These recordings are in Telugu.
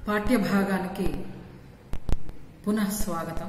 పాఠ్యభాగానికి పునః స్వాగతం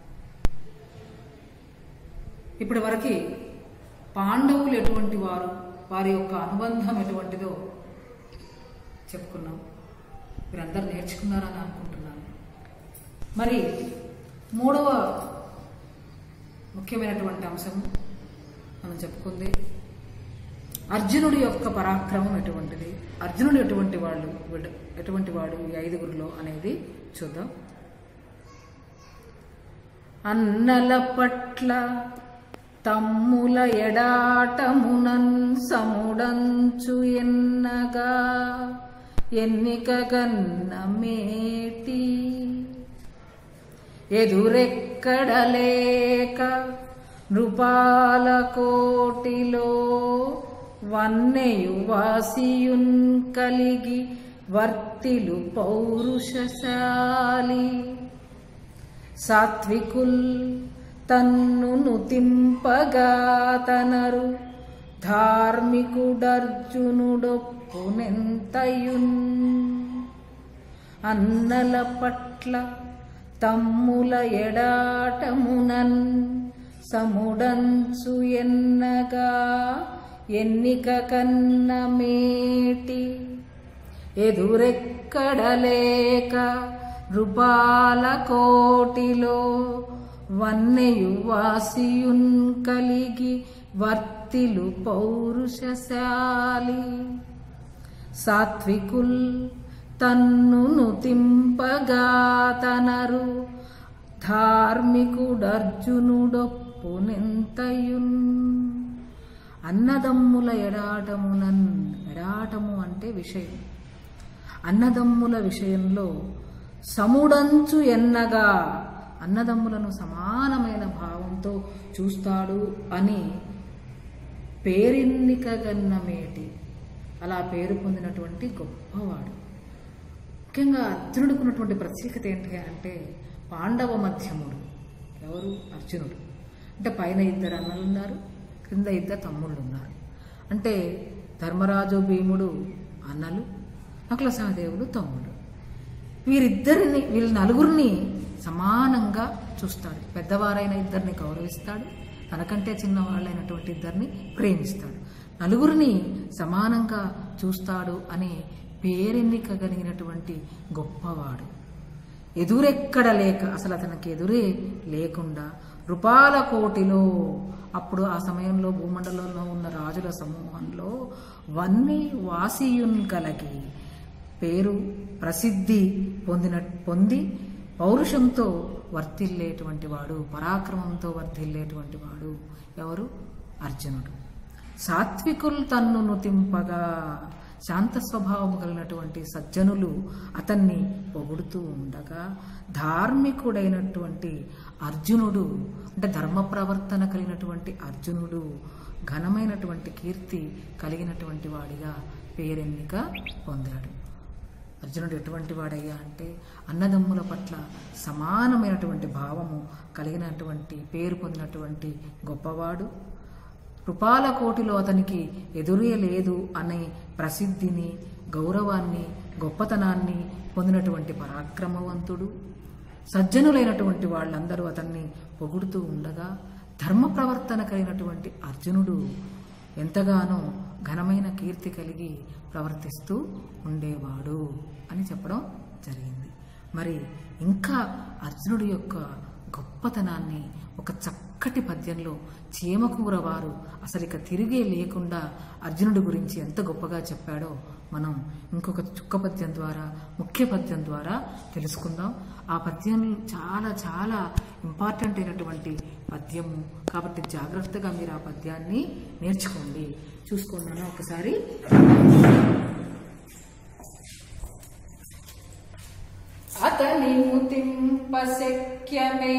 ఇప్పటి వరకు పాండవులు ఎటువంటి వారు వారి యొక్క అనుబంధం ఎటువంటిదో చెప్పుకున్నాం మీరందరూ నేర్చుకున్నారని అనుకుంటున్నాను మరి మూడవ ముఖ్యమైనటువంటి అంశం మనం చెప్పుకుంది అర్జునుడి యొక్క పరాక్రమం ఎటువంటిది అర్జునుడు ఎటువంటి వాళ్ళు వీడు- ఎటువంటి వాడు ఈ ఐదుగురిలో అనేది చూద్దాం అన్నల పట్ల తమ్ముల ఎడాటమునన్ సముడంచు ఎన్నగా ఎన్నిక గన్న మేటి ఎదురెక్కడలేక నృపాల కోటిలో వన్నెయు వాసియున్ కలిగి వర్తిలు పౌరుషశాలి సాత్వికుల్ తన్ను నుతింపగా తనరు ధార్మికుడర్జునుడొప్పునెంతయున్ అన్నల పట్ల తమ్ముల ఎడాటమునన్ సముడంచు ఎన్నగా ఎన్నిక కన్న మేటి ఎదురెక్కడలేక రూపాల కోటిలో వన్నెయు వాసియున్ కలిగి వర్తిలు పౌరుషశాలి సాత్వికుల్ తన్ను నుతింపగా తనరు ధార్మికుడర్జునుడొప్పునెంతయున్ అన్నదమ్ముల ఎడాటమునన్ ఎడాటము అంటే విషయం అన్నదమ్ముల విషయంలో సముడంచు ఎన్నగా అన్నదమ్ములను సమానమైన భావంతో చూస్తాడు అని పేరెన్నికగన్నమేటి అలా పేరు పొందినటువంటి గొప్పవాడు ముఖ్యంగా అర్జునుడికి ఉన్నటువంటి ప్రత్యేకత ఏంటి అంటే పాండవ మధ్యముడు ఎవరు అర్జునుడు అంటే పైన ఇద్దరు అన్నలు ఉన్నారు క్రింద ఇద్దరు తమ్ముళ్ళు ఉన్నారు అంటే ధర్మరాజు భీముడు అన్నలు నకుల సహదేవుడు తమ్ముడు వీరిద్దరిని వీళ్ళ నలుగురిని సమానంగా చూస్తాడు పెద్దవారైన ఇద్దరిని గౌరవిస్తాడు తనకంటే చిన్నవాళ్ళైనటువంటి ఇద్దరిని ప్రేమిస్తాడు నలుగురిని సమానంగా చూస్తాడు అనే పేరెన్నిక కలిగినటువంటి గొప్పవాడు ఎదురెక్కడ లేక అసలు అతనికి ఎదురే లేకుండా రూపాల కోటిలో అప్పుడు ఆ సమయంలో భూమండలంలో ఉన్న రాజుల సమూహంలో వన్ని వాసియున్ కలిగి పేరు ప్రసిద్ధి పొందిన పొంది పౌరుషంతో వర్తిల్లేటువంటి వాడు పరాక్రమంతో వర్ధిల్లేటువంటి వాడు ఎవరు అర్జునుడు సాత్వికులు తన్ను నుతింపగా శాంత స్వభావము కలిగినటువంటి సజ్జనులు అతన్ని పొగుడుతూ ఉండగా ధార్మికుడైనటువంటి అర్జునుడు అంటే ధర్మ ప్రవర్తన కలిగినటువంటి అర్జునుడు ఘనమైనటువంటి కీర్తి కలిగినటువంటి వాడిగా పేరెన్నిక పొందాడు అర్జునుడు ఎటువంటి వాడయ్యా అంటే అన్నదమ్ముల పట్ల సమానమైనటువంటి భావము కలిగినటువంటి పేరు పొందినటువంటి గొప్పవాడు రూపాల కోటిలో అతనికి ఎదురే లేదు అనే ప్రసిద్ధిని గౌరవాన్ని గొప్పతనాన్ని పొందినటువంటి పరాక్రమవంతుడు సజ్జనులైనటువంటి వాళ్ళందరూ అతన్ని పొగుడుతూ ఉండగా ధర్మ ప్రవర్తన కలిగినటువంటి అర్జునుడు ఎంతగానో ఘనమైన కీర్తి కలిగి ప్రవర్తిస్తూ ఉండేవాడు అని చెప్పడం జరిగింది మరి ఇంకా అర్జునుడి యొక్క గొప్పతనాన్ని ఒక చక్కటి పద్యంలో చీమకూర వారు అసలు ఇక తిరిగే లేకుండా అర్జునుడి గురించి ఎంత గొప్పగా చెప్పాడో మనం ఇంకొక చుక్క పద్యం ద్వారా ముఖ్య పద్యం ద్వారా తెలుసుకుందాం ఆ పద్యం చాలా చాలా ఇంపార్టెంట్ అయినటువంటి పద్యము కాబట్టి జాగ్రత్తగా మీరు ఆ పద్యాన్ని నేర్చుకోండి చూసుకోండి నాన్న ఒకసారి అతని ముతింపశక్యమే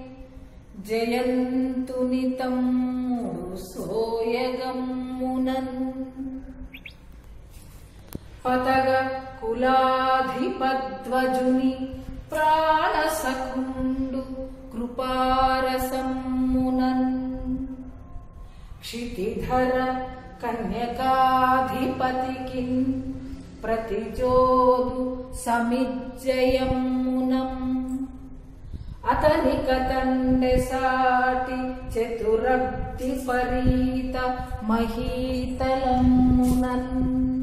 జయంతుని తమ్ముడు సోయగమ్మునన్ పతగ కులాధిపధ్వజుని ప్రాణసకుండు కృపారసమ్మునన్ క్షితిధర కన్యకాధిపతికి ప్రతిజోదు సమిజ్జయమునం అతని కతండె సాటి చతురక్తి పరీత మహీతలమునన్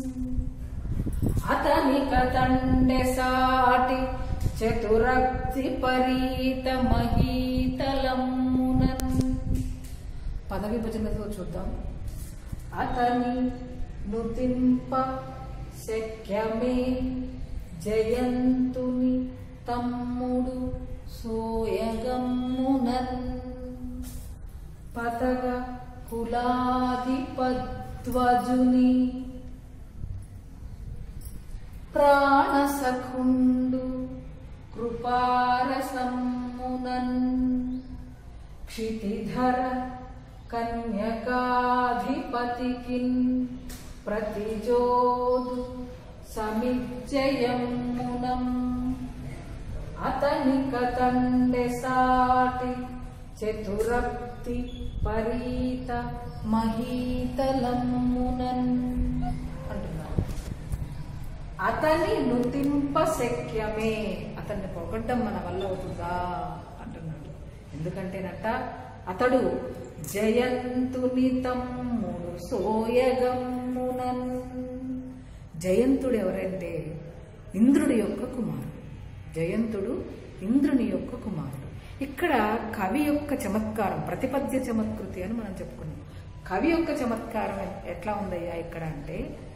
అతని కతండె సాటి చతురక్తి పరీత మహీతలమునన్ పద విభజనతో చూద్దాం అతని నుతింప శక్యమే జయంతుని తమ్ముడు సోయగమ్మునన్ పతగ కులాధిపధ్వజుని ప్రాణసఖుండు కృపారసమ్మునన్ క్షితిధర కన్యకాధిపతికిన్ ప్రతిజోదు సమిజ్జయమునం అతని కతండె సాటి చతురక్తి పరీత మహీతలమునన్ అంటున్నారు అతని నుతింప శక్యమే అతన్ని పొగడ్డం మన వల్ల అవుతుందా అంటున్నాడు ఎందుకంటేనట అతడు జయంతుని తమ్ముడు సోయగమ్మునన్ జయంతుడు ఎవరంటే ఇంద్రుడి యొక్క కుమారుడు జయంతుడు ఇంద్రుని యొక్క కుమారుడు ఇక్కడ కవి యొక్క చమత్కారం ప్రతిపద్య చమత్కృతి అని మనం చెప్పుకున్నాం కవి యొక్క చమత్కారం ఎట్లా ఉందయ్యా ఇక్కడ అంటే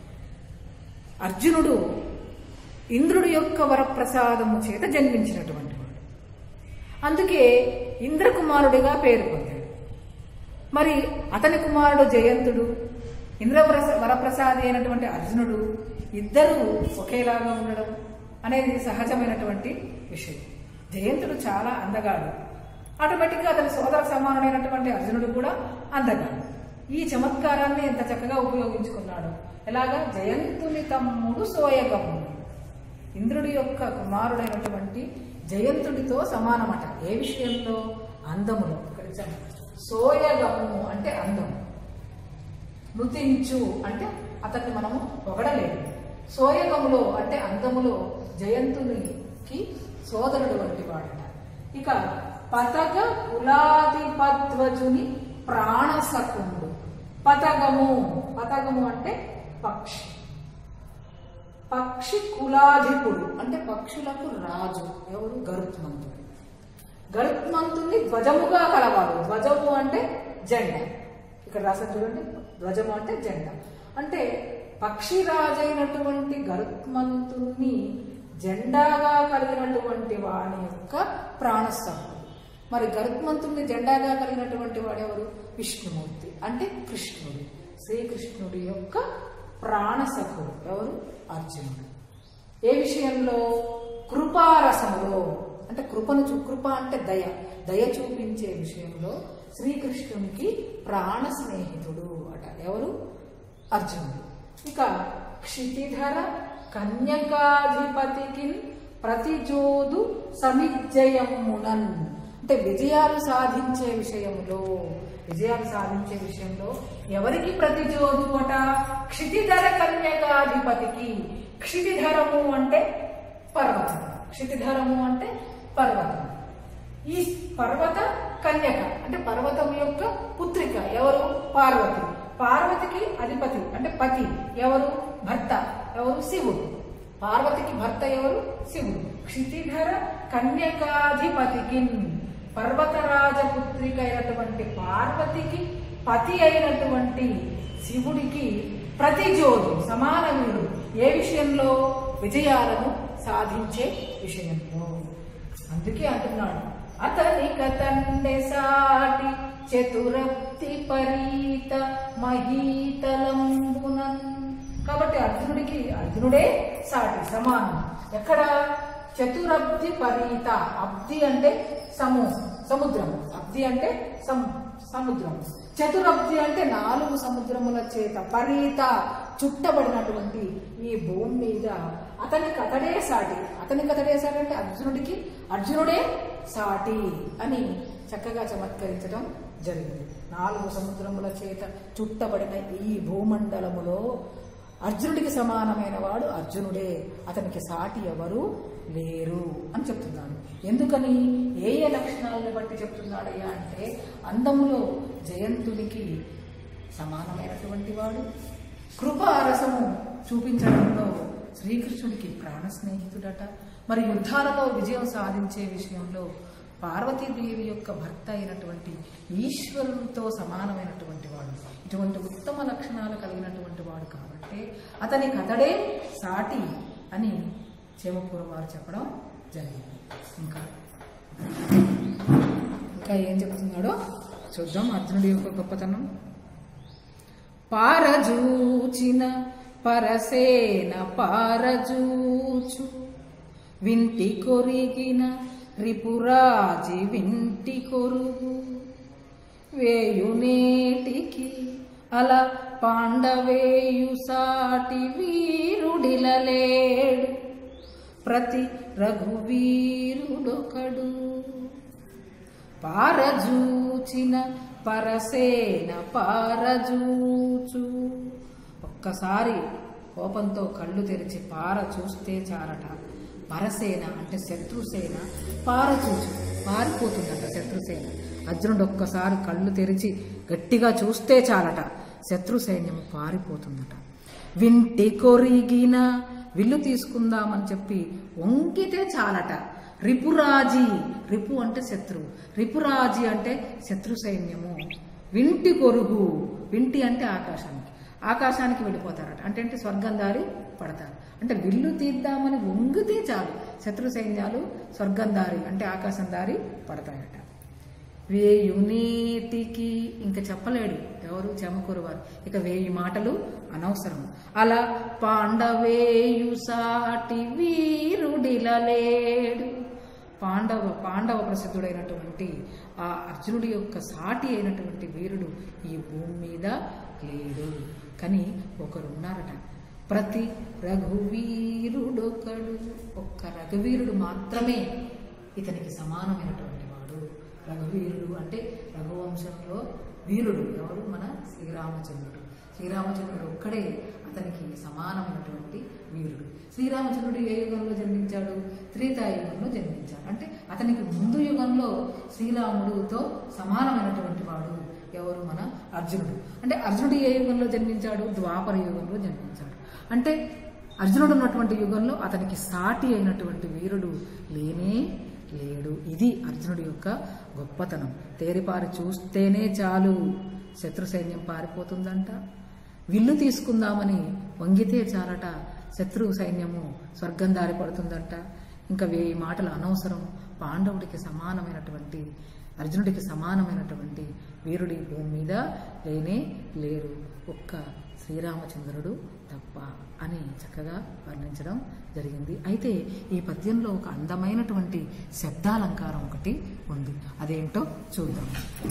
అర్జునుడు ఇంద్రుడి యొక్క వరప్రసాదము చేత జన్మించినటువంటి వాడు అందుకే ఇంద్రకుమారుడిగా పేరు పొందాడు మరి అతని కుమారుడు జయంతుడు ఇంద్ర వరప్రసాది అయినటువంటి అర్జునుడు ఇద్దరు ఒకేలాగా ఉండడం అనేది సహజమైనటువంటి విషయం జయంతుడు చాలా అందగాడు ఆటోమేటిక్గా అతని సోదర సమానుడైనటువంటి అర్జునుడు కూడా అందగాడు ఈ చమత్కారాన్ని ఎంత చక్కగా ఉపయోగించుకున్నాడు ఎలాగా జయంతుని తమ్ముడు సోయగమ్ముడు ఇంద్రుడి యొక్క కుమారుడైనటువంటి జయంతుడితో సమానమట ఏ విషయంలో అందములో ఇక్కడ ఇచ్చాను. సోయగము అంటే అందం నృతించు అంటే అతన్ని మనము పొగడలేము సోయగములో అంటే అందములో జయంతునికి సోదరుడు వంటి వాడట ఇక పతగ కులాధిపధ్వజుని ప్రాణసకుండు పతగము పతగము అంటే పక్షి పక్షి కులాధిపుడు అంటే పక్షులకు రాజు ఎవరు గరుత్మంతుడు గరుత్మంతుని ధ్వజముగా కలవాడు ధ్వజము అంటే జెండా ఇక్కడ రాసిన చూడండి ధ్వజము అంటే జెండా అంటే పక్షి రాజైనటువంటి గరుత్మంతుని జెండాగా కలిగినటువంటి వాడి యొక్క ప్రాణస్థాపకుడు మరి గరుత్మంతుని జెండాగా కలిగినటువంటి వాడెవరు విష్ణుమూర్తి అంటే కృష్ణుడు శ్రీకృష్ణుడి యొక్క ప్రాణసఖుడు ఎవరు అర్జునుడు ఏ విషయంలో కృపారసములో అంటే కృపను చూ కృప అంటే దయ దయ చూపించే విషయంలో శ్రీకృష్ణునికి ప్రాణ స్నేహితుడు అట ఎవరు అర్జునుడు ఇక క్షితిధర కన్యకాధిపతికి ప్రతిజోదు సమిజ్జయమునన్ అంటే విజయాలు సాధించే విషయంలో విజయాలు సాధించే విషయంలో ఎవరికి ప్రతిజోదు అట క్షితిధర కన్యకాధిపతికి క్షితిధరము అంటే పర్వతం క్షితిధరము అంటే పర్వతం ఈ పర్వత కన్యక అంటే పర్వతం యొక్క పుత్రిక ఎవరు పార్వతి పార్వతికి అధిపతి అంటే పతి ఎవరు భర్త ఎవరు శివుడు పార్వతికి భర్త ఎవరు శివుడు క్షితిధర కన్యకాధిపతికి పర్వతరాజపుత్రిక అయినటువంటి పార్వతికి పతి అయినటువంటి శివుడికి ప్రతిజోడు సమానముడు ఏ విషయంలో విజయాలను సాధించే విషయంలో అందుకే అంటున్నాడు అతని కతండె సాటి చతురక్తి పరీత మహీతలంబునన్ కాబట్టి అర్జునుడికి అర్జునుడే సాటి సమానం ఎక్కడ చతురబ్ది పరీత అబ్ది అంటే సము సముద్రం అబ్ది అంటే సము సముద్రం చతురబ్ది అంటే నాలుగు సముద్రముల చేత పరీత చుట్టబడినటువంటి ఈ భూమి మీద అతనికి అతడే సాటి అతనికి అతడే సాటి అంటే అర్జునుడికి అర్జునుడే సాటి అని చక్కగా చమత్కరించడం జరిగింది నాలుగు సముద్రముల చేత చుట్టబడిన ఈ భూమండలములో అర్జునుడికి సమానమైన వాడు అర్జునుడే అతనికి సాటి ఎవరు లేరు అని చెప్తున్నాడు ఎందుకని ఏ ఏ లక్షణాలను బట్టి చెప్తున్నాడయ్యా అంటే అందములో జయంతునికి సమానమైనటువంటి వాడు కృపారసము చూపించడంలో శ్రీకృష్ణుడికి ప్రాణ స్నేహితుడట మరి యుద్ధాలలో విజయం సాధించే విషయంలో పార్వతీదేవి యొక్క భర్త అయినటువంటి ఈశ్వరునితో సమానమైనటువంటి వాడు ఇటువంటి ఉత్తమ లక్షణాలు కలిగినటువంటి వాడు కాబట్టి అతనికి అతడే సాటి అని చేమకూర వారు చెప్పడం జరిగింది ఇంకా ఇంకా ఏం చెప్తున్నాడో చూద్దాం అర్జునుడి యొక్క గొప్పతనం పారజూచిన పరసేన పారజూచు వింటి కొరిగిన రిపురాజి వింటి కొరుగు వేయునేటికి అల పాండవేయు సాటి వీరుడిలలేడు ప్రతి రఘువీరుడొకడు పారజూచిన పరసేన పారజూచు ఒక్కసారి కోపంతో కళ్ళు తెరిచి పార చూస్తే చాలట పరసేన అంటే శత్రుసేన పారచూచు పారిపోతుందట శత్రుసేన అర్జునుడు ఒక్కసారి కళ్ళు తెరిచి గట్టిగా చూస్తే చాలట శత్రు సైన్యం పారిపోతుందట వింటి కొరిగిన విల్లు తీసుకుందామని చెప్పి వంగితే చాలట రిపురాజీ రిపు అంటే శత్రువు రిపురాజీ అంటే శత్రు సైన్యము వింటి కొరుగు వింటి అంటే ఆకాశానికి ఆకాశానికి వెళ్ళిపోతారట అంటే అంటే స్వర్గం దారి పడతారు అంటే విల్లు తీద్దామని వంగితే చాలు శత్రు సైన్యాలు స్వర్గం దారి అంటే ఆకాశం దారి పడతాయట వేయునీటికి ఇంకా చెప్పలేడు ఎవరు చెమకూరు వారు ఇక వేయి మాటలు అనవసరం అలా పాండవేయు సాటి వీరుడిలలేడు పాండవ పాండవ ప్రసిద్ధుడైనటువంటి ఆ అర్జునుడి యొక్క సాటి అయినటువంటి వీరుడు ఈ భూమి మీద లేడు కానీ ఒకరు ఉన్నారట ప్రతి రఘువీరుడొకడు ఒక్క రఘువీరుడు మాత్రమే ఇతనికి సమానమైనటువంటి వాడు రఘువీరుడు అంటే రఘువంశంలో వీరుడు ఎవరు మన శ్రీరామచంద్రుడు శ్రీరామచంద్రుడు ఒక్కడే అతనికి సమానమైనటువంటి వీరుడు శ్రీరామచంద్రుడు ఏ యుగంలో జన్మించాడు త్రేతాయుగంలో జన్మించాడు అంటే అతనికి ముందు యుగంలో శ్రీరాముడితో సమానమైనటువంటి వాడు ఎవరు మన అర్జునుడు అంటే అర్జునుడు ఏ యుగంలో జన్మించాడు ద్వాపర యుగంలో జన్మించాడు అంటే అర్జునుడు ఉన్నటువంటి యుగంలో అతనికి సాటి అయినటువంటి వీరుడు లేనే లేడు ఇది అర్జునుడి యొక్క గొప్పతనం తేరిపారి చూస్తేనే చాలు శత్రు సైన్యం పారిపోతుందంట విల్లు తీసుకుందామని వంగితే చాలట శత్రు సైన్యము స్వర్గం దారి పడుతుందంట ఇంకా వేయి మాటలు అనవసరం పాండవుడికి సమానమైనటువంటి అర్జునుడికి సమానమైనటువంటి వీరుడి భూమి మీద లేనే లేరు ఒక్క శ్రీరామచంద్రుడు తప్ప అని చక్కగా వర్ణించడం జరిగింది అయితే ఈ పద్యంలో ఒక అందమైనటువంటి శబ్దాలంకారం ఒకటి ఉంది అదేంటో చూద్దాం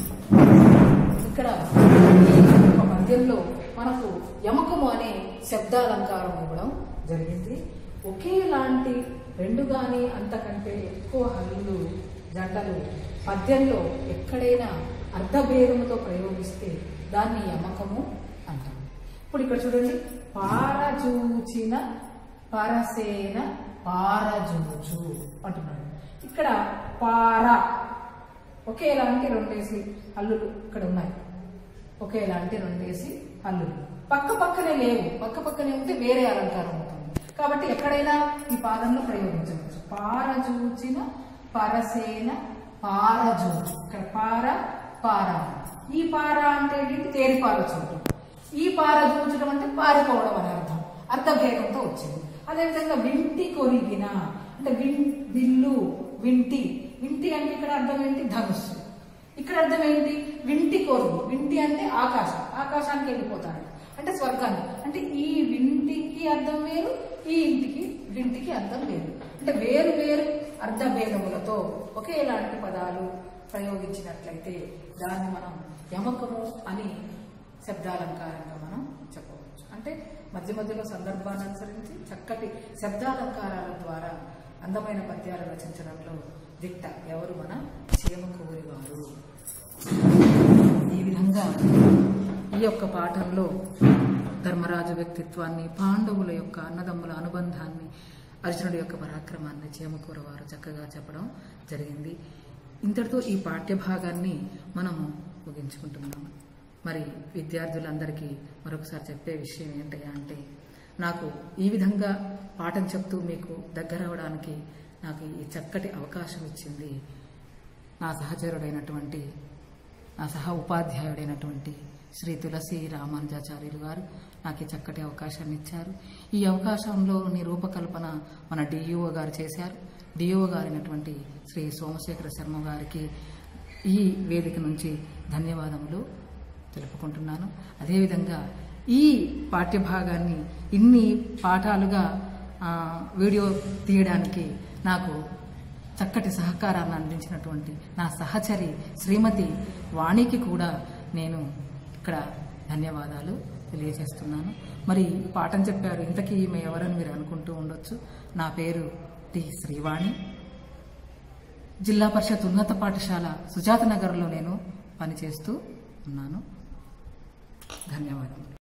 ఇక్కడ ఈ ఒక పద్యంలో మనకు యమకము అనే శబ్దాలంకారం ఇవ్వడం జరిగింది ఒకేలాంటి రెండు గాని అంతకంటే ఎక్కువ హల్లులు జంటలు పద్యంలో ఎక్కడైనా అర్ధభేదముతో ప్రయోగిస్తే దాన్ని యమకము అంటాం ఇప్పుడు ఇక్కడ చూడండి పారజూచిన పరసేన పారజూచు అంటున్నాడు ఇక్కడ పార ఒకేలాంటి రెండేసి హల్లులు ఇక్కడ ఉన్నాయి ఒకేలాంటి రెండేసి హల్లులు పక్క పక్కనే లేవు పక్క పక్కనే ఉంటే వేరే అలంకారం అవుతుంది కాబట్టి ఎక్కడైనా ఈ పాదంలో ప్రయోగించవచ్చు పారజూచిన పరసేన పారజూచు ఇక్కడ పార పార ఈ పార అంటే ఏంటి తేరి పారచూడటం ఈ పార చూచడం అంటే పారిపోవడం అని అర్థం అర్థభేదంతో వచ్చింది అదేవిధంగా వింటి కొరిగిన అంటే విన్ విల్లు వింటి వింటి అంటే ఇక్కడ అర్థం ఏంటి ధనుస్సు ఇక్కడ అర్థం ఏంటి వింటి కొరుగు వింటి అంటే ఆకాశం ఆకాశానికి వెళ్ళిపోతాడు అంటే స్వర్గాన్ని అంటే ఈ వింటికి అర్థం వేరు ఈ ఇంటికి వింటికి అర్థం వేరు అంటే వేరు వేరు అర్థభేదములతో ఒకేలాంటి పదాలు ప్రయోగించినట్లయితే దాన్ని మనం యమకము అని శబ్దాలంకారంగా మనం చెప్పవచ్చు అంటే మధ్య మధ్యలో సందర్భాన్ని అనుసరించి చక్కటి శబ్దాలంకారాల ద్వారా అందమైన పద్యాలు రచించడంలో దిట్ట ఎవరు మన చీమకూరి వారు ఈ విధంగా ఈ యొక్క పాఠంలో ధర్మరాజు వ్యక్తిత్వాన్ని పాండవుల యొక్క అన్నదమ్ముల అనుబంధాన్ని అర్జునుడి యొక్క పరాక్రమాన్ని చేమకూర వారు చక్కగా చెప్పడం జరిగింది ఇంతటితో ఈ పాఠ్య భాగాన్ని మనము ముగించుకుంటున్నాము మరి విద్యార్థులందరికీ మరొకసారి చెప్పే విషయం ఏంటయ్యా అంటే నాకు ఈ విధంగా పాఠం చెప్తూ మీకు దగ్గర అవడానికి నాకు ఈ చక్కటి అవకాశం ఇచ్చింది నా సహచరుడైనటువంటి నా సహ ఉపాధ్యాయుడైనటువంటి శ్రీ తులసి రామానుజాచార్యులు గారు నాకు ఈ చక్కటి అవకాశాన్ని ఇచ్చారు ఈ అవకాశంలోని రూపకల్పన మన డిఈఓ గారు చేశారు డిఓ గారైనటువంటి శ్రీ సోమశేఖర శర్మ గారికి ఈ వేదిక నుంచి ధన్యవాదములు తెలుపుకుంటున్నాను అదేవిధంగా ఈ పాఠ్యభాగాన్ని ఇన్ని పాఠాలుగా ఆ, వీడియో తీయడానికి నాకు చక్కటి సహకారాన్ని అందించినటువంటి నా సహచరి శ్రీమతి వాణికి కూడా నేను ఇక్కడ ధన్యవాదాలు తెలియజేస్తున్నాను మరి పాఠం చెప్పారు ఇంతకీ ఈమె ఎవరని మీరు అనుకుంటూ ఉండొచ్చు నా పేరు టి శ్రీవాణి జిల్లా పరిషత్ ఉన్నత పాఠశాల సుజాత నగర్లో నేను పనిచేస్తూ ఉన్నాను ధన్యవాదములు